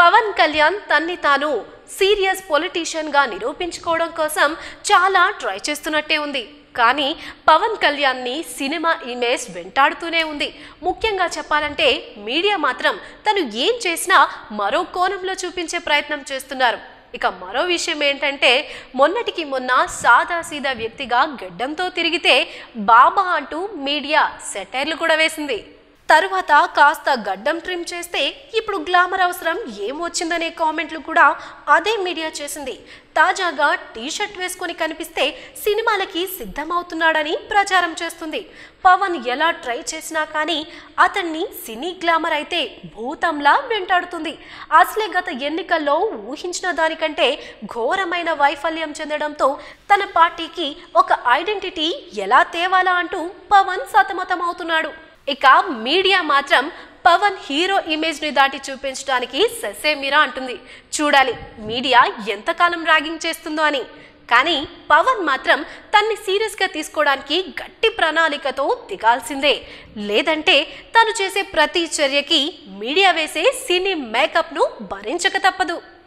పవన్ కళ్యాణ్ తన్ని తాను serious politician గా నిరూపించుకోవడం కోసం చాలా ట్రై చేస్తున్నట్టే ఉంది కానీ పవన్ కళ్యాణ్ ని సినిమా ఇమేజ్ వెంటాడుతూనే ఉంది ముఖ్యంగా చెప్పాలంటే మీడియా మాత్రం తను ఏం చేసినా మరో కోణంలో చూపించే ప్రయత్నం చేస్తున్నారు ఇక మరో విషయం ఏంటంటే మొన్నటికి మొన్న సాదాసీదా వ్యక్తిగా గడ్డంతో తిరిగితే బాబా అంటూ మీడియా సెటైర్లు కూడా వేసింది తరువాత కాస్త గడ్డం ట్రిమ్ చేస్తే ఇప్పుడు గ్లామర్ అవసరం ఏం వచ్చిందనే కామెంట్లు కూడా అదే మీడియా చేసింది తాజాగా టీ షర్ట్ వేసుకొని కనిపిస్తే సినిమాలకి సిద్ధమవుతున్నాడని ప్రచారం చేస్తుంది పవన్ ఎలా ట్రై చేసినా కానీ అతన్ని సినీ గ్లామర్ అయితే భూతంలా వెంటాడుతుంది అసలే గత ఎన్నికల్లో ఊహించిన దానికంటే ఘోరమైన వైఫల్యం చెందడంతో తన పార్టీకి ఒక ఐడెంటిటీ ఎలా తేవాలా అంటూ పవన్ సతమతమవుతున్నాడు ఇక మీడియా మాత్రం పవన్ హీరో ఇమేజ్ ని దాటి చూపించడానికి ససేమిరా అంటుంది చూడాలి మీడియా ఎంతకాలం ర్యాగింగ్ చేస్తుందో అని కానీ పవన్ మాత్రం తన్ని సీరియస్ గా తీసుకోవడానికి గట్టి ప్రణాళికతో దిగాల్సిందే లేదంటే తను చేసే ప్రతి చర్యకి మీడియా వేసే సినీ మేకప్ ను భరించక తప్పదు